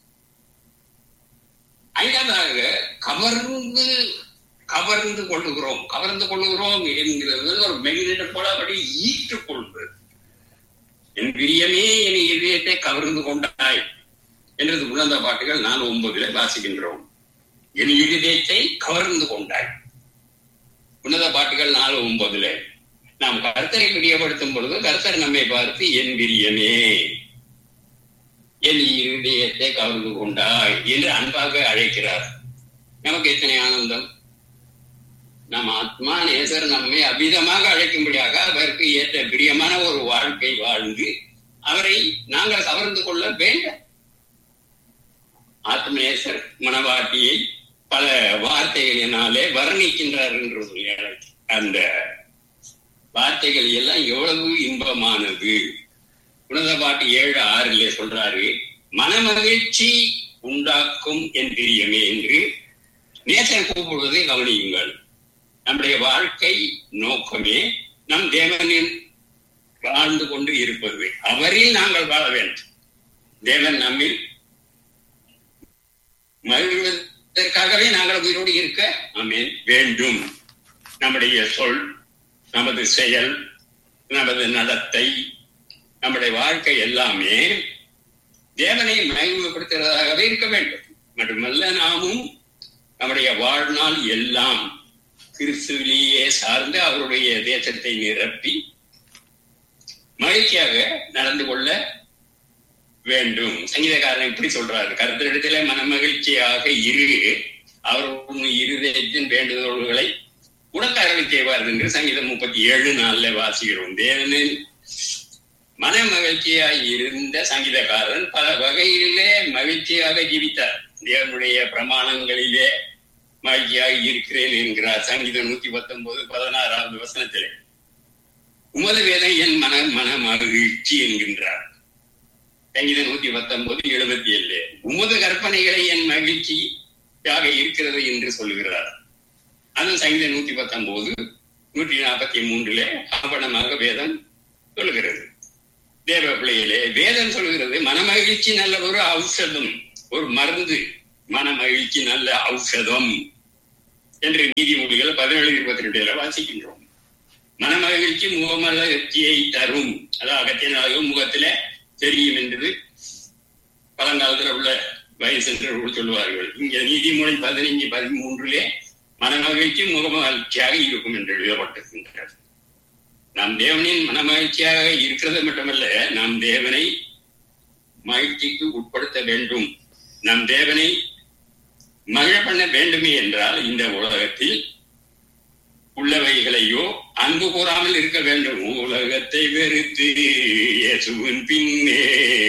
ஐந்தாவது கவர்ந்து கவர்ந்து கொள்ளுகிறோம் கவர்ந்து கொள்ளுகிறோம் என்கிறது ஒரு மெக்னெட் போல அப்படி ஈட்டுக் கொள்வது என் பிரியமே என் இதயத்தை கவர்ந்து கொண்டாய் என்றது உணர்ந்த பாட்டுகள் நான் ஒன்பதுல வாசிக்கின்றோம் என் இருதயத்தை கவர்ந்து கொண்டாய் உன்னத பாட்டுகள் நாலு ஒன்பதுல நாம் கர்த்தரை பிரியப்படுத்தும் பொழுது கர்த்தர் நம்மை பார்த்து என் பிரியமே என் இருதயத்தை கவர்ந்து கொண்டாய் என்று அன்பாக அழைக்கிறார் நமக்கு எத்தனை ஆனந்தம் நம் ஆத்மா நேசர் நம்மை அபிதமாக அழைக்கும்படியாக அவருக்கு ஏற்ற பிரியமான ஒரு வாழ்க்கை வாழ்ந்து அவரை நாங்கள் கவர்ந்து கொள்ள வேண்டும் ஆத்மநேசர் மனவாட்டியை பல வார்த்தைகளினாலே வர்ணிக்கின்றார் என்று சொல்லி அந்த வார்த்தைகள் எல்லாம் எவ்வளவு இன்பமானது உணத பாட்டு ஏழு ஆறிலே சொல்றாரு மனமகிழ்ச்சி உண்டாக்கும் என் பிரியமே என்று நேசர் கூப்பிடுவதை கவனியுங்கள் நம்முடைய வாழ்க்கை நோக்கமே நம் தேவனின் வாழ்ந்து கொண்டு இருப்பது அவரில் நாங்கள் வாழ வேண்டும் தேவன் நம்மில் மகிழ்வதற்காகவே நாங்கள் உயிரோடு இருக்க ஆமேன் வேண்டும் நம்முடைய சொல் நமது செயல் நமது நடத்தை நம்முடைய வாழ்க்கை எல்லாமே தேவனை மகிழ்வுபடுத்துகிறதாகவே இருக்க வேண்டும் மட்டுமல்ல நாமும் நம்முடைய வாழ்நாள் எல்லாம் கிறிஸ்துவிலேயே சார்ந்து அவருடைய தேசத்தை நிரப்பி மகிழ்ச்சியாக நடந்து கொள்ள வேண்டும் சங்கீதக்காரன் இப்படி சொல்றாரு கருத்திடத்திலே மனமகிழ்ச்சியாக இரு அவர் உன் இருதயத்தின் வேண்டுதல்களை உனக்கு அருளி செய்வார் என்று சங்கீதம் முப்பத்தி ஏழு நாள்ல வாசிக்கிறோம் தேவனில் மன மகிழ்ச்சியாய் இருந்த சங்கீதக்காரன் பல வகையிலே மகிழ்ச்சியாக ஜீவித்தார் தேவனுடைய பிரமாணங்களிலே மகிழ்ச்சியாக இருக்கிறேன் என்கிறார் சங்கீதம் நூத்தி பத்தொன்பது பதினாறாவது வசனத்திலே உமது வேலை என் மன மன மகிழ்ச்சி என்கின்றார் சங்கீதம் நூத்தி பத்தொன்பது எழுபத்தி ஏழு உமது கற்பனைகளை என் மகிழ்ச்சியாக இருக்கிறது என்று சொல்லுகிறார் அது சங்கீதம் நூத்தி பத்தொன்பது நூற்றி நாற்பத்தி மூன்றிலே ஆவணமாக வேதம் சொல்லுகிறது தேவ பிள்ளையிலே வேதம் சொல்கிறது மனமகிழ்ச்சி நல்ல ஒரு ஔஷதம் ஒரு மருந்து மனமகிழ்ச்சி நல்ல ஔஷதம் என்று நீதிமொழிகள் பதினேழு இருபத்தி ரெண்டுல வாசிக்கின்றோம் மனமகிழ்ச்சி முகமலர்ச்சியை தரும் அதாவது அகத்தியனாக முகத்தில தெரியும் என்பது பழங்காலத்துல உள்ள வயசென்றவர்கள் சொல்லுவார்கள் இங்க நீதிமொழி பதினைஞ்சு பதிமூன்றிலே மனமகிழ்ச்சி முகமகிழ்ச்சியாக இருக்கும் என்று எழுதப்பட்டிருக்கின்றார் நாம் தேவனின் மனமகிழ்ச்சியாக இருக்கிறது மட்டுமல்ல நாம் தேவனை மகிழ்ச்சிக்கு உட்படுத்த வேண்டும் நம் தேவனை மகிழ பண்ண வேண்டுமே என்றால் இந்த உலகத்தில் உள்ளவைகளையோ அன்பு கூறாமல் இருக்க வேண்டும் உலகத்தை வெறுத்து இயேசுவின் பின்னே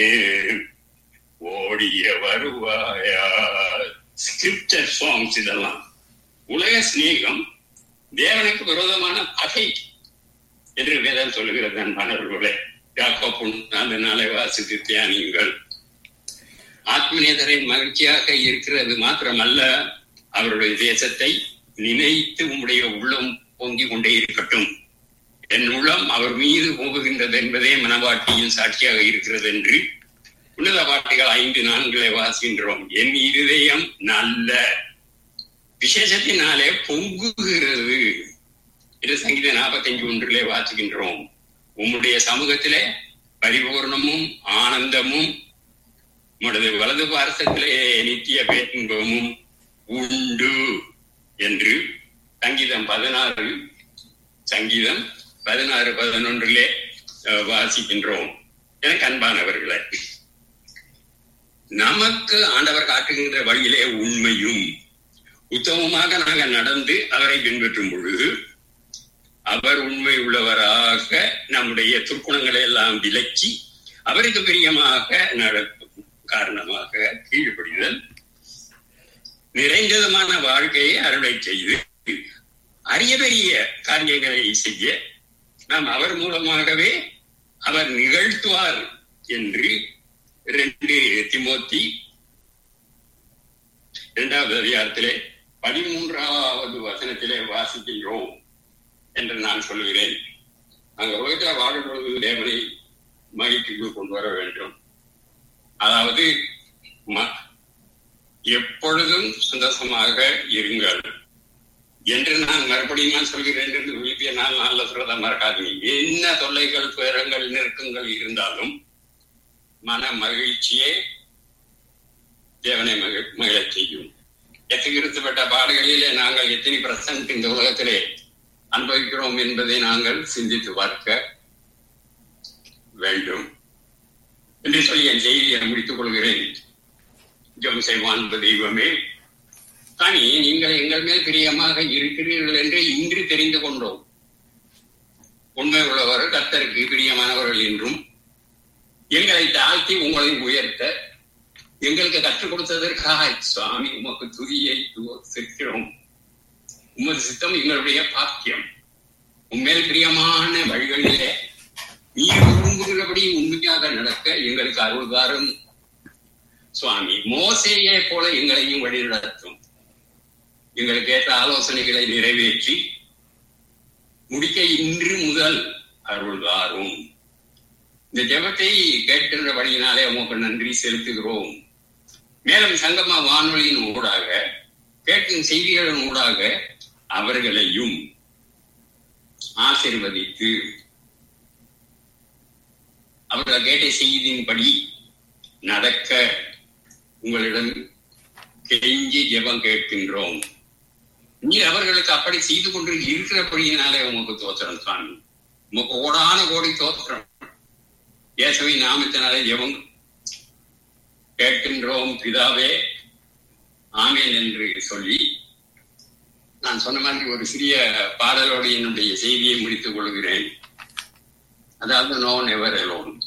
ஓடிய வருவாயா ஸ்கிரிப்டர் சாங்ஸ் இதெல்லாம் உலக சிநேகம் தேவனுக்கு விரோதமான பகை என்று வேதம் சொல்லுகிறது அன்பானவர்களே யாக்கோப்பும் அந்த நாளை வாசித்து தியானியுங்கள் ஆத்மநேதரை மகிழ்ச்சியாக இருக்கிறது மாத்திரமல்ல அவருடைய தேசத்தை நினைத்து உம்முடைய உள்ளம் பொங்கி கொண்டே இருக்கட்டும் என் உள்ளம் அவர் மீது போகுகின்றது என்பதே மனவாட்டியின் சாட்சியாக இருக்கிறது என்று உன்னத பாட்டுகள் ஐந்து நான்களை வாசிக்கின்றோம் என் இருதயம் நல்ல விசேஷத்தினாலே பொங்குகிறது இது சங்கீத நாற்பத்தஞ்சு ஒன்றிலே வாசிக்கின்றோம் உம்முடைய சமூகத்திலே பரிபூர்ணமும் ஆனந்தமும் உமது வலது பாரசத்திலே நித்திய பேரின்பமும் உண்டு என்று சங்கீதம் பதினாறு சங்கீதம் பதினாறு பதினொன்றிலே அஹ், வாசிக்கின்றோம் எனக்கு அன்பானவர்களே நமக்கு ஆண்டவர் காட்டுகின்ற வழியிலே உண்மையும் உத்தமமாக நாங்கள் நடந்து அவரை பின்பற்றும் பொழுது அவர் உண்மை உள்ளவராக நம்முடைய துர்க்குணங்களை எல்லாம் விலக்கி அவருக்கு பிரியமாக நடக்கும் காரணமாக கீழ்ப்படிதல் நிறைந்ததுமான வாழ்க்கையை அருளை செய்து அரிய பெரிய காரியங்களை செய்ய நாம் அவர் மூலமாகவே அவர் நிகழ்த்துவார் என்று ரெண்டு திமோத்தி இரண்டாவது அதிகாரத்திலே பதிமூன்றாவது வசனத்திலே வாசிக்கின்றோம் என்று நான் சொல்லுகிறேன் அங்க உலகத்தில் வாழும் பொழுது தேவனை மகிழ்ச்சிக்கு கொண்டு வர வேண்டும் அதாவது ம- எப்பொழுதும் சந்தோஷமாக இருங்கள் என்று நான் மறுபடியும் நான் சொல்கிறேன் என்று விழிப்பிய நாள் நல்ல சொல்றதா மறக்காதீங்க என்ன தொல்லைகள் துயரங்கள் நெருக்கங்கள் இருந்தாலும் மன மகிழ்ச்சியே தேவனை மகிழ் மகிழச் செய்யும் எத்தகிருத்தப்பட்ட பாடுகளிலே நாங்கள் எத்தனை பிரசன்ட் இந்த உலகத்திலே அனுபவிக்கிறோம் என்பதை நாங்கள் சிந்தித்து பார்க்க வேண்டும் என்று சொல்லி என் செய்தியை முடித்துக் கொள்கிறேன் ஜெபம் செய்வான் தெய்வமே தானி நீங்கள் எங்கள் மேல் பிரியமாக இருக்கிறீர்கள் என்று இன்று தெரிந்து கொண்டோம் உண்மை உள்ளவர் கர்த்தருக்கு பிரியமானவர்கள் என்றும் எங்களை தாழ்த்தி உங்களை உயர்த்த எங்களுக்கு கற்றுக் கொடுத்ததற்காக சுவாமி உமக்கு துதியை சிரிக்கிறோம் உமது சித்தம் எங்களுடைய பாக்கியம் உண்மையில் பிரியமான வழிகளிலே நீர் விரும்புகிறபடி உண்மையாக நடக்க எங்களுக்கு அருள்தாரும் சுவாமி மோசையே போல எங்களையும் வழிநடத்தும் எங்களுக்கு ஏற்ற ஆலோசனைகளை நிறைவேற்றி முடிக்க இன்று முதல் அருள்தாரும் இந்த ஜெபத்தை கேட்கின்ற வழியினாலே உமக்கு நன்றி செலுத்துகிறோம் மேலும் சங்கமா வானொலியின் ஊடாக கேட்கும் செய்திகளின் ஊடாக அவர்களையும் ஆசிர்வதித்து அவர்கள் கேட்ட செய்தியின்படி நடக்க உங்களிடம் கெஞ்சி ஜெபம் கேட்கின்றோம் நீர் அவர்களுக்கு அப்படி செய்து கொண்டு இருக்கிறபடியினாலே உமக்கு தோத்திரம் சுவாமி உமக்கு ஓடான கோடி தோத்திரம் இயேசுவை நாமத்தினாலே ஜெபம் கேட்கின்றோம் பிதாவே ஆமேன் என்று சொல்லி நான் சொன்ன மாதிரி ஒரு சிறிய பாடலோடு என்னுடைய செய்தியை முடித்துக் கொள்கிறேன் அதாவது நோ நெவர் அலோன்